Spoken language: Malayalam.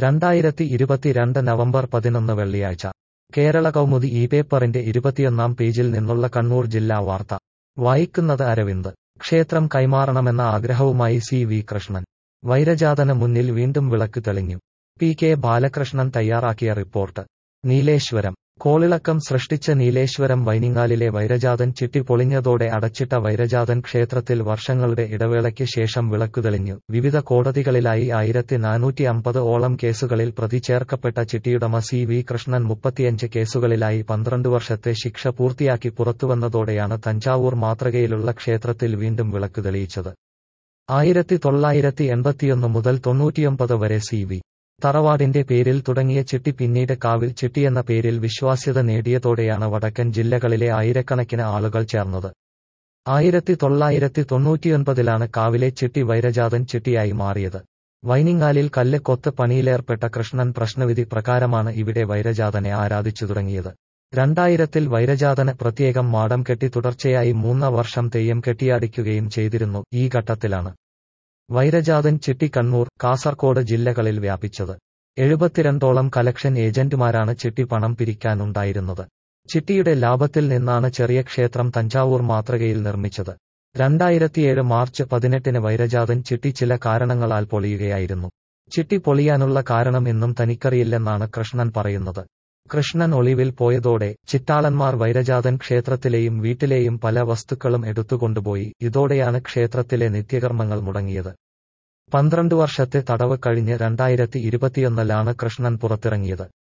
രണ്ടായിരത്തി ഇരുപത്തിരണ്ട് നവംബർ പതിനൊന്ന് വെള്ളിയാഴ്ച കേരള കൗമുദി ഈ പേപ്പറിന്റെ ഇരുപത്തിയൊന്നാം പേജിൽ നിന്നുള്ള കണ്ണൂർ ജില്ലാ വാർത്ത വായിക്കുന്നത് അരവിന്ദ് ക്ഷേത്രം കൈമാറണമെന്ന ആഗ്രഹവുമായി സി വി കൃഷ്ണൻ വൈരജാതന് മുന്നിൽ വീണ്ടും വിളക്ക് തെളിഞ്ഞു പി കെ ബാലകൃഷ്ണൻ തയ്യാറാക്കിയ റിപ്പോർട്ട് നീലേശ്വരം കോളിളക്കം സൃഷ്ടിച്ച നീലേശ്വരം വൈനിങ്ങാലിലെ വൈരജാതൻ ചിട്ടി പൊളിഞ്ഞതോടെ അടച്ചിട്ട വൈരജാതൻ ക്ഷേത്രത്തിൽ വർഷങ്ങളുടെ ഇടവേളയ്ക്ക് ശേഷം വിളക്കുതെളിഞ്ഞു വിവിധ കോടതികളിലായി ആയിരത്തി നാനൂറ്റി അമ്പത് ഓളം കേസുകളിൽ പ്രതി ചേർക്കപ്പെട്ട ചിട്ടിയുടമ സി വി കൃഷ്ണൻ മുപ്പത്തിയഞ്ച് കേസുകളിലായി പന്ത്രണ്ട് വർഷത്തെ ശിക്ഷ പൂർത്തിയാക്കി പുറത്തുവന്നതോടെയാണ് തഞ്ചാവൂർ മാതൃകയിലുള്ള ക്ഷേത്രത്തിൽ വീണ്ടും വിളക്ക് തെളിയിച്ചത് ആയിരത്തി തൊള്ളായിരത്തി എൺപത്തിയൊന്ന് മുതൽ തൊണ്ണൂറ്റിയൊമ്പത് വരെ സി വി തറവാടിന്റെ പേരിൽ തുടങ്ങിയ ചിട്ടി പിന്നീട് കാവിൽ ചിട്ടിയെന്ന പേരിൽ വിശ്വാസ്യത നേടിയതോടെയാണ് വടക്കൻ ജില്ലകളിലെ ആയിരക്കണക്കിന് ആളുകൾ ചേർന്നത് ആയിരത്തി തൊള്ളായിരത്തി തൊണ്ണൂറ്റിയൊൻപതിലാണ് കാവിലെ ചിട്ടി വൈരജാതൻ ചിട്ടിയായി മാറിയത് വൈനിങ്ങാലിൽ കല്ല് കൊത്ത് പണിയിലേർപ്പെട്ട കൃഷ്ണൻ പ്രശ്നവിധി പ്രകാരമാണ് ഇവിടെ വൈരജാതനെ ആരാധിച്ചു തുടങ്ങിയത് രണ്ടായിരത്തിൽ വൈരജാതന് പ്രത്യേകം മാടം കെട്ടി തുടർച്ചയായി മൂന്ന വർഷം തെയ്യം കെട്ടിയാടിക്കുകയും ചെയ്തിരുന്നു ഈ ഘട്ടത്തിലാണ് വൈരജാതൻ ചിട്ടി കണ്ണൂർ കാസർകോട് ജില്ലകളിൽ വ്യാപിച്ചത് എഴുപത്തിരണ്ടോളം കലക്ഷൻ ഏജന്റുമാരാണ് ചിട്ടി പണം പിരിക്കാനുണ്ടായിരുന്നത് ചിട്ടിയുടെ ലാഭത്തിൽ നിന്നാണ് ചെറിയ ക്ഷേത്രം തഞ്ചാവൂർ മാതൃകയിൽ നിർമ്മിച്ചത് രണ്ടായിരത്തിയേഴ് മാർച്ച് പതിനെട്ടിന് വൈരജാതൻ ചിട്ടി ചില കാരണങ്ങളാൽ പൊളിയുകയായിരുന്നു ചിട്ടി പൊളിയാനുള്ള കാരണം എന്നും തനിക്കറിയില്ലെന്നാണ് കൃഷ്ണൻ പറയുന്നത് കൃഷ്ണൻ ഒളിവിൽ പോയതോടെ ചിറ്റാളന്മാർ വൈരജാതൻ ക്ഷേത്രത്തിലെയും വീട്ടിലെയും പല വസ്തുക്കളും എടുത്തുകൊണ്ടുപോയി ഇതോടെയാണ് ക്ഷേത്രത്തിലെ നിത്യകർമ്മങ്ങൾ മുടങ്ങിയത് പന്ത്രണ്ട് വർഷത്തെ തടവ് കഴിഞ്ഞ് രണ്ടായിരത്തി ഇരുപത്തിയൊന്നിലാണ് കൃഷ്ണൻ പുറത്തിറങ്ങിയത്